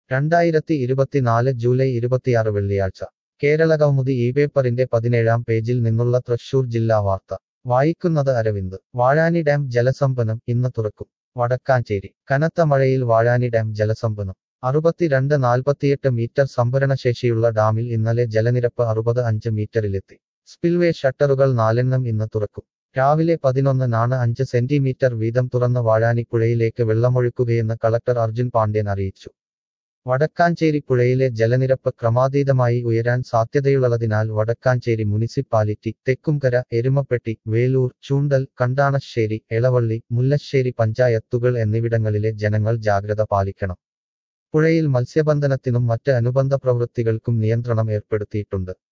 രണ്ടായിരത്തി ഇരുപത്തിനാല് ജൂലൈ ഇരുപത്തിയാറ് വെള്ളിയാഴ്ച കേരള കൗമുദി ഈ പേപ്പറിന്റെ പതിനേഴാം പേജിൽ നിന്നുള്ള തൃശൂർ ജില്ലാ വാർത്ത വായിക്കുന്നത് അരവിന്ദ് വാഴാനി ഡാം ജലസംഭരണം ഇന്ന് തുറക്കും വടക്കാഞ്ചേരി കനത്ത മഴയിൽ വാഴാനി ഡാം ജലസംഭരണം അറുപത്തിരണ്ട് നാൽപ്പത്തിയെട്ട് മീറ്റർ സംഭരണശേഷിയുള്ള ഡാമിൽ ഇന്നലെ ജലനിരപ്പ് അറുപത് അഞ്ച് മീറ്ററിലെത്തി സ്പിൽവേ ഷട്ടറുകൾ നാലെണ്ണം ഇന്ന് തുറക്കും രാവിലെ പതിനൊന്നിനാണ് അഞ്ച് സെന്റിമീറ്റർ വീതം തുറന്ന് വാഴാനി പുഴയിലേക്ക് വെള്ളമൊഴുക്കുകയെന്ന് കളക്ടർ അർജുൻ പാണ്ഡ്യൻ അറിയിച്ചു വടക്കാഞ്ചേരി പുഴയിലെ ജലനിരപ്പ് ക്രമാതീതമായി ഉയരാൻ സാധ്യതയുള്ളതിനാൽ വടക്കാഞ്ചേരി മുനിസിപ്പാലിറ്റി തെക്കുംകര എരുമപ്പെട്ടി വേലൂർ ചൂണ്ടൽ കണ്ടാണശ്ശേരി എളവള്ളി മുല്ലശ്ശേരി പഞ്ചായത്തുകൾ എന്നിവിടങ്ങളിലെ ജനങ്ങൾ ജാഗ്രത പാലിക്കണം പുഴയിൽ മത്സ്യബന്ധനത്തിനും മറ്റ് അനുബന്ധ പ്രവൃത്തികൾക്കും നിയന്ത്രണം ഏർപ്പെടുത്തിയിട്ടുണ്ട്